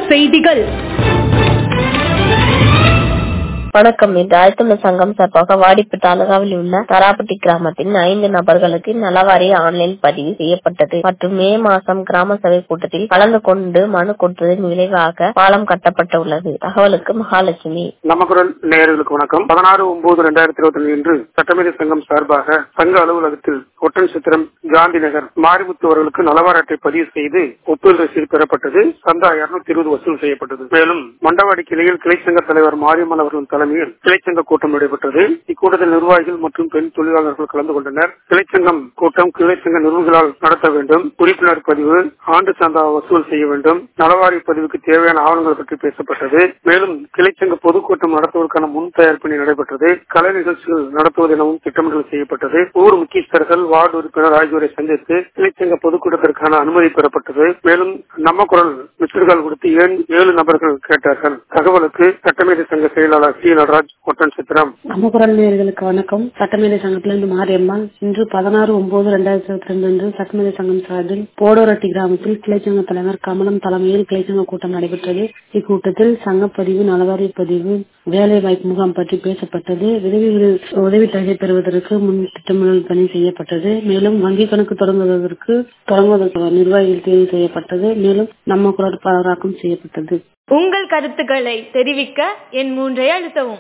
செய்திகள் வணக்கம் இன்று ஆழ்த்தமிழ் சங்கம் சார்பாக வாடிப்பு தாலுகாவில் உள்ள தராப்பட்டி கிராமத்தில் ஐந்து நபர்களுக்கு நலவாரிய ஆன்லைன் பதிவு செய்யப்பட்டது மற்றும் மே மாதம் கிராம சபை கூட்டத்தில் கலந்து கொண்டு மனு கொடுத்ததன் விளைவாக பாலம் கட்டப்பட்டுள்ளது தகவலுக்கு மகாலட்சுமி நமக்குரல் நேயர்களுக்கு வணக்கம் பதினாறு ஒன்பது ரெண்டாயிரத்தி இருபத்தி ஒன்று இன்று சட்டமேதை சங்கம் சார்பாக சங்க அலுவலகத்தில் ஒட்டன் சித்திரம் காந்தி நகர் மாரிமுத்து அவர்களுக்கு நலவார அட்டை பதிவு செய்து ஒப்புதல் ரசீது பெறப்பட்டது சந்தா இருநூத்தி இருபது வசூல் செய்யப்பட்டது மேலும் மண்டவாடி கிளையில் கிளை சங்க தலைவர் மாரியம்மன் அவர்களின் தலைமையில் கிளைச்சங்க கூட்டம் நடைபெற்றது இக்கூட்டத்தில் நிர்வாகிகள் மற்றும் பெண் தொழிலாளர்கள் கலந்து கொண்டனர் கிளைச்சங்கம் கூட்டம் கிளைச்சங்க நிறுவனங்களால் நடத்த வேண்டும் உறுப்பினர் பதிவு ஆண்டு சந்தா வசூல் செய்ய வேண்டும் நலவாரி பதிவுக்கு தேவையான ஆவணங்கள் பற்றி பேசப்பட்டது மேலும் கிளைச்சங்க பொதுக்கூட்டம் நடத்துவதற்கான முன் தயாரிப்பு நடைபெற்றது கலை நிகழ்ச்சிகள் நடத்துவது எனவும் திட்டமிடல் செய்யப்பட்டது ஊர் முக்கியஸ்தர்கள் வார்டு உறுப்பினர் ஆகியோரை சந்தித்து கிளைச்சங்க பொதுக்கூட்டத்திற்கான அனுமதி பெறப்பட்டது மேலும் நம்ம குரல் மிஸ்டர்கள் கொடுத்து ஏழு நபர்கள் கேட்டார்கள் தகவலுக்கு சட்டமேதை சங்க செயலாளர் சி நடராஜ் ஒட்டன் சித்திரம் நம்ம குரல் நேயர்களுக்கு வணக்கம் சட்டமேதை சங்கத்திலிருந்து மாரியம்மாள் இன்று பதினாறு ஒன்பது ரெண்டாயிரத்தி இருபத்தி ரெண்டு அன்று சட்டமேதை சங்கம் சார்பில் போடோரட்டி கிராமத்தில் கிளைச்சங்க தலைவர் கமலம் தலைமையில் கிளைச்சங்க கூட்டம் நடைபெற்றது இக்கூட்டத்தில் சங்கப்பதிவு நலவாரிய பதிவு வேலை வாய்ப்பு முகாம் பற்றி பேசப்பட்டது உதவிகள் உதவி தொகை பெறுவதற்கு முன் திட்டமிடல் பணி செய்யப்பட்டது மேலும் வங்கி கணக்கு தொடங்குவதற்கு தொடங்குவதற்கு நிர்வாகிகள் தேர்வு செய்யப்பட்டது மேலும் நம்ம குரல் பாராக்கம் செய்யப்பட்டது உங்கள் கருத்துக்களை தெரிவிக்க என் மூன்றை அழுத்தவும்